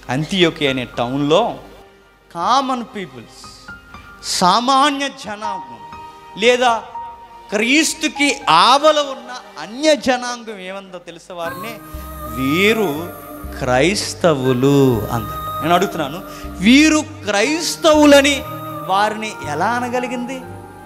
అంత్యోకి అనే టౌన్లో common peoples సామాన్య జనాంగం లేదా క్రీస్తుకి ఆవల ఉన్న అన్య జనాంగం ఏమందో తెలిసే వారిని వీరు క్రైస్తవులు అందట నేను అడుగుతున్నాను వీరు క్రైస్తవులని వారిని ఎలా అనగలిగింది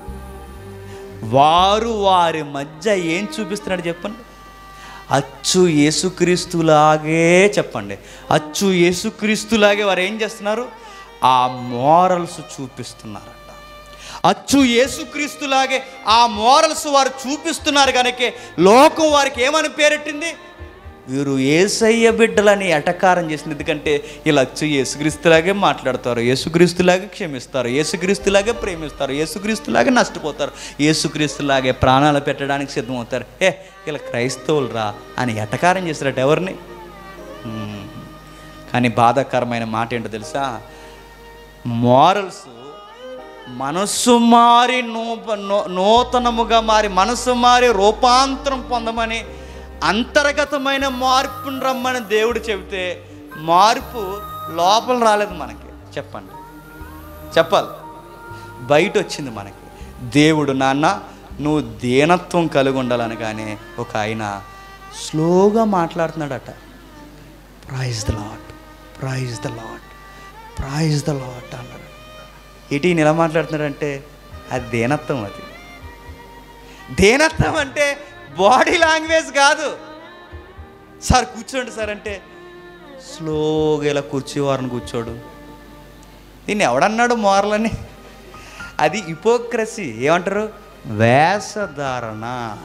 వారు వారి మధ్య ఏం చూపిస్తున్నాడు చెప్పండి అచ్చు యేసుక్రీస్తులాగే చెప్పండి అచ్చు యేసుక్రీస్తులాగే వారు ఏం చేస్తున్నారు ఆ మోరల్స్ చూపిస్తున్నారట అచ్చు యేసుక్రీస్తులాగే ఆ మోరల్స్ వారు చూపిస్తున్నారు కనుక లోకం వారికి ఏమని పేరెట్టింది వీరు ఏసయ్య బిడ్డలని ఎటకారం చేసింది ఎందుకంటే ఇలా అచ్చు యేసుక్రీస్తులాగే మాట్లాడతారు యేసుక్రీస్తులాగే క్షమిస్తారు యేసుక్రీస్తులాగే ప్రేమిస్తారు యేసుక్రీస్తులాగే నష్టపోతారు యేసుక్రీస్తులాగే ప్రాణాలు పెట్టడానికి సిద్ధమవుతారు ఏ ఇలా క్రైస్తవులు రా అని ఎటకారం చేస్తారట ఎవరిని హ్మ్. కానీ బాధాకరమైన మాట ఏంటో తెలుసా మోరల్స్ మనస్సు మారి నూప నూ- నూతనముగా మారి మనస్సు మారి రూపాంతరం పొందమని అంతర్గతమైన మార్పును రమ్మని దేవుడు చెబితే మార్పు లోపల రాలేదు మనకి చెప్పండి చెప్పాలి బయట వచ్చింది మనకి దేవుడు నాన్న నువ్వు దీనత్వం కలిగి ఉండాలని కానీ ఒక ఆయన స్లోగా మాట్లాడుతున్నాడట praise the Lord praise the Lord praise the Lord అన్నాడు ఇటీ ఎలా మాట్లాడుతున్నాడంటే అది దీనత్వం అది దీనత్వం అంటే బాడీ లాంగ్వేజ్ కాదు సార్ కూర్చోండి సార్ అంటే స్లోగా ఇలా కూర్చోవారని కూర్చోడు దీన్ని ఎవడన్నాడు మోరలని అది ఇపోక్రసీ ఏమంటారు వేషధారణ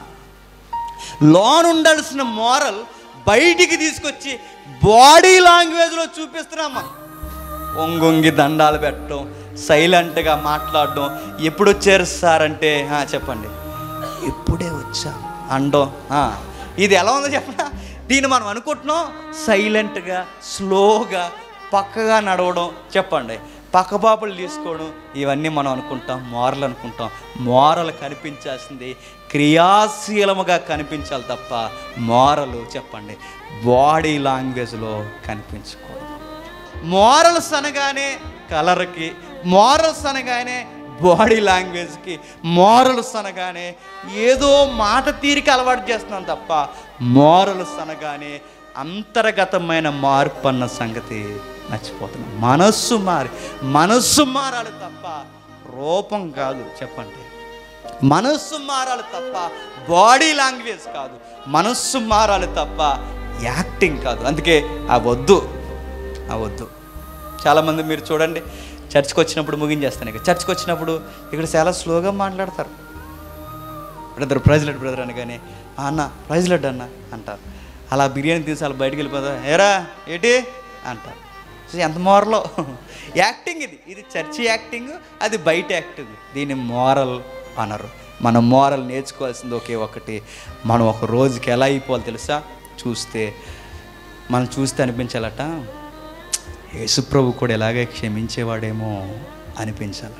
లోన్ ఉండాల్సిన మోరల్ బయటికి తీసుకొచ్చి బాడీ లాంగ్వేజ్లో చూపిస్తున్నామా ఒంగొంగి దండాలు పెట్టడం సైలెంట్గా మాట్లాడడం ఎప్పుడు వచ్చారు సార్ అంటే "ఆ, చెప్పండి ఇప్పుడే వచ్చాం అండం "ఆ, ఇది ఎలా ఉందో చెప్పనా దీన్ని మనం అనుకుంటున్నాం సైలెంట్గా స్లోగా పక్కగా నడవడం చెప్పండి పక్కపాపులు తీసుకోవడం ఇవన్నీ మనం అనుకుంటాం మోరల్ అనుకుంటాం మోరల్ కనిపించాల్సింది క్రియాశీలముగా కనిపించాలి తప్ప మోరలు చెప్పండి బాడీ లాంగ్వేజ్లో కనిపించకూడదు మోరల్స్ అనగానే కలర్కి మోరల్స్ అనగానే బాడీ లాంగ్వేజ్కి మోరల్స్ అనగానే ఏదో మాట తీరిక అలవాటు చేస్తున్నాం తప్ప మోరల్స్ అనగానే అంతర్గతమైన మార్పు అన్న సంగతి మర్చిపోతున్నాం మనస్సు మారి మనస్సు మారాలి తప్ప రూపం కాదు చెప్పండి మనస్సు మారాలి తప్ప బాడీ లాంగ్వేజ్ కాదు మనస్సు మారాలి తప్ప యాక్టింగ్ కాదు అందుకే ఆ వద్దు ఆ వద్దు చాలామంది మీరు చూడండి చర్చ్కి వచ్చినప్పుడు ముగించేస్తాను ఇక చర్చ్కి వచ్చినప్పుడు ఇక్కడ చాలా స్లోగా మాట్లాడతారు బ్రదర్ ప్రైజ్ లెడ్ బ్రదర్ అనగానే "ఆ అన్న ప్రైజ్ లెడ్ అన్న అంటారు అలా బిర్యానీ తీసి అలా బయటికి వెళ్ళిపోతారు ఏరా ఏంటి అంటారు సో ఎంత మోరలో యాక్టింగ్ ఇది ఇది చర్చి యాక్టింగ్ అది బయట యాక్టింగ్ దీన్ని మోరల్ అనరు మనం మోరల్ నేర్చుకోవాల్సింది ఒకే ఒకటి మనం ఒక రోజుకి ఎలా అయిపోవాలి తెలుసా చూస్తే మనం చూస్తే అనిపించాలట యేసుప్రభు కూడా ఎలాగే క్షమించేవాడేమో అనిపించాలట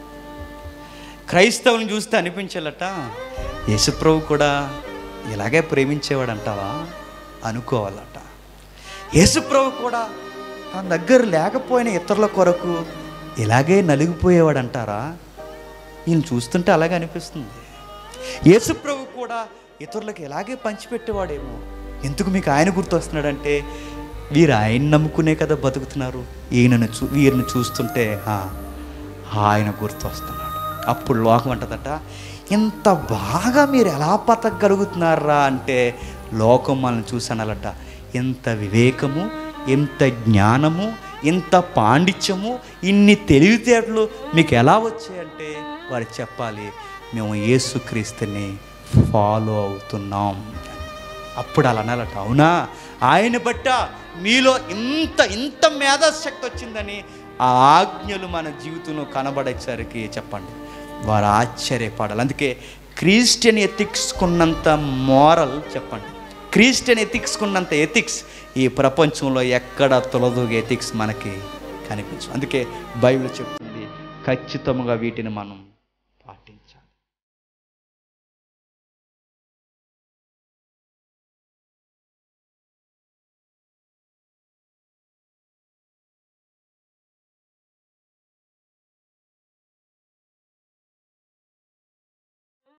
క్రైస్తవుని చూస్తే అనిపించాలట యేసుప్రభు కూడా ఇలాగే ప్రేమించేవాడంటావా అనుకోవాలట యేసుప్రభు కూడా తన దగ్గర లేకపోయిన ఇతరుల కొరకు ఇలాగే నలిగిపోయేవాడంటారా ఈయన చూస్తుంటే అలాగే అనిపిస్తుంది యేసుప్రభు కూడా ఇతరులకు ఇలాగే పంచిపెట్టేవాడేమో ఎందుకు మీకు ఆయన గుర్తొస్తున్నాడంటే వీరు ఆయన నమ్ముకునే కదా బతుకుతున్నారు ఈయనను చూ వీరిని చూస్తుంటే "ఆ, ఆయన గుర్తొస్తున్నాడు అప్పుడు లోకం అంటదట ఇంత బాగా మీరు ఎలా బతకగలుగుతున్నారా అంటే లోకం మనల్ని చూసానలట ఎంత వివేకము ఎంత జ్ఞానము ఎంత పాండిత్యము ఇన్ని తెలివితేటలు మీకు ఎలా వచ్చాయంటే వారు చెప్పాలి మేము యేసుక్రీస్తుని ఫాలో అవుతున్నాం అప్పుడు అలా అనాలట అవునా ఆయన బట్ట మీలో ఇంత ఇంత మేధాశక్తి వచ్చిందని ఆ ఆజ్ఞలు మన జీవితంలో కనబడేసరికి చెప్పండి వారు ఆశ్చర్యపడాలి అందుకే క్రిస్టియన్ ఎథిక్స్కున్నంత మోరల్ చెప్పండి క్రిస్టియన్ ఎథిక్స్కున్నంత ఎథిక్స్ ఈ ప్రపంచంలో ఎక్కడ తొలదూగే ఎథిక్స్ మనకి కనిపించు అందుకే బైబిల్ చెప్తుంది ఖచ్చితంగా వీటిని మనం